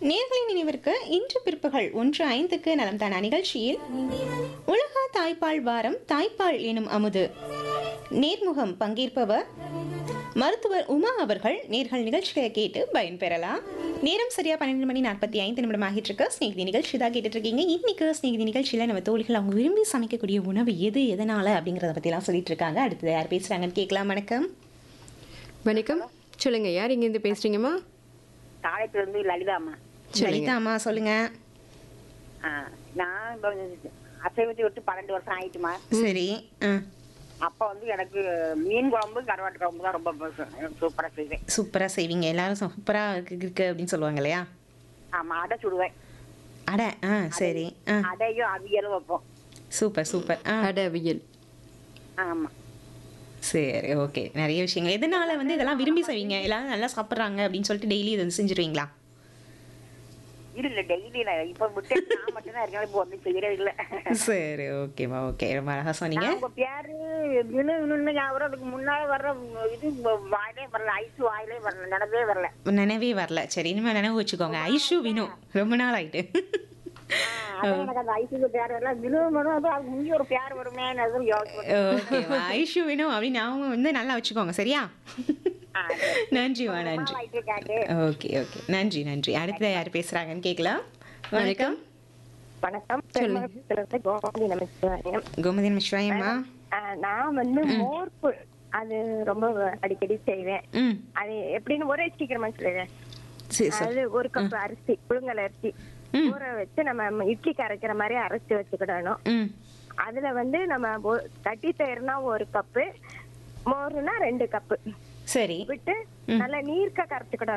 நேர்களின் நினைவிற்கு இன்று பிற்பகல் ஒன்று ஐந்துக்கு நலம் தானா நிகழ்ச்சியில் உலக தாய்ப்பால் வாரம் தாய்ப்பால் எனும் அமுது நேர்முகம் பங்கேற்பவர் மருத்துவர் உமா அவர்கள் நேர்கள் நிகழ்ச்சிகளை கேட்டு பயன்பெறலாம் நேரம் சரியா பன்னெண்டு மணி நாற்பத்தி ஐந்து நிமிடம் ஆகிட்டு இருக்கு ஸ்நேகிதி நிகழ்ச்சி தான் கேட்டுட்டு இருக்கீங்க இன்னைக்கு ஸ்நேகிதி நிகழ்ச்சியில் நம்ம தோழிகள் அவங்க விரும்பி சமைக்கக்கூடிய உணவு எது எதனால அப்படிங்கிறத பற்றிலாம் சொல்லிட்டு இருக்காங்க அடுத்தது யார் பேசுறாங்கன்னு கேட்கலாம் வணக்கம் வணக்கம் சொல்லுங்க யார் இங்கேருந்து பேசுறீங்கம்மா காலேஜ்ல இருந்து லலிதாம்மா சொல்லுங்க லலிதா அம்மா சொல்லுங்க ஆ, நான் இப்போ அசைவத்தை விட்டு பன்னெண்டு வருஷம் ஆயிட்டுமா சரி ஆ அப்ப வந்து எனக்கு மீன் குழம்பு கருவாட்டு குழம்பு தான் ரொம்ப பிடிக்கும். சூப்பரா செய்வேன் சூப்பராக செய்வீங்க எல்லாரும் சூப்பராக இருக்கு இருக்கு அப்படின்னு சொல்லுவாங்க இல்லையா ஆமா அடை சுடுவேன் அட ஆ சரி ஆ அடையும் அவியலும் வைப்போம் சூப்பர் சூப்பர் ஆ அடை அவியல் ஆமா சரி ஓகே நிறைய விஷயங்கள் எதனால வந்து இதெல்லாம் விரும்பி செய்வீங்க எல்லாரும் நல்லா சாப்பிட்றாங்க அப்படின்னு சொல்லிட்டு டெய்லி இதை வந்து செஞ்சுருவீங்களா இல்ல இல்ல டெய்லி இப்ப விட்டு நான் மட்டும் தான் இருக்கேன் இப்போ ஒன்றும் செய்யறது இல்ல சரி ஓகேம்மா ஓகே ரொம்ப அழகாக சொன்னீங்க நான் உங்க பேரு வினு வினு ஞாபகம் அதுக்கு முன்னால வர்ற இது வாயிலே வரல ஐஸ் வாயிலே வரல நடந்தே வரல நினைவே வரல சரி இனிமேல் நினைவு வச்சுக்கோங்க ஐஷு வினு ரொம்ப நாள் ஆயிட்டு ஆ, அதான் எனக்கு அந்த ஐஸுக்கு பேர் வரல வினு வரும் அது அதுக்கு முந்தி ஒரு பேர் வருமே அதுவும் யோசிச்சு ஓகேம்மா ஐஷு வினு அப்படின்னு அவங்க வந்து நல்லா வச்சுக்கோங்க சரியா நன்றிம்மா நன்றி ஆயிட்டு கேட்டு ஓகே ஓகே நன்றி நன்றி அடுத்த யார் பேசுறாங்கன்னு கேட்கலாம் வணக்கம் வணக்கம் பெருமளத்திலிருந்து கோமதி நமச்சிவாயம் கோமதி மிஸ்வாயம்மா ஆஹ் நான் வந்து மோர்ப்பு அது ரொம்ப அடிக்கடி செய்வேன் ம் அது எப்படின்னு ஒரே சீக்கிரமா சொல்லுவேன் சரி சரி அது ஒரு கப் அரிசி புழுங்கல் அரிசி ஊற வச்சு நம்ம இட்லிக்கு அரைக்கிற மாதிரி அரைச்சு வச்சுக்கிடணும் ம் அதுல வந்து நம்ம ஒ- கட்டி தயிர்னா ஒரு கப்பு மோர்னா ரெண்டு கப்பு சரி விட்டு நல்லா நீர்க்க கரைச்சுக்கிடணும்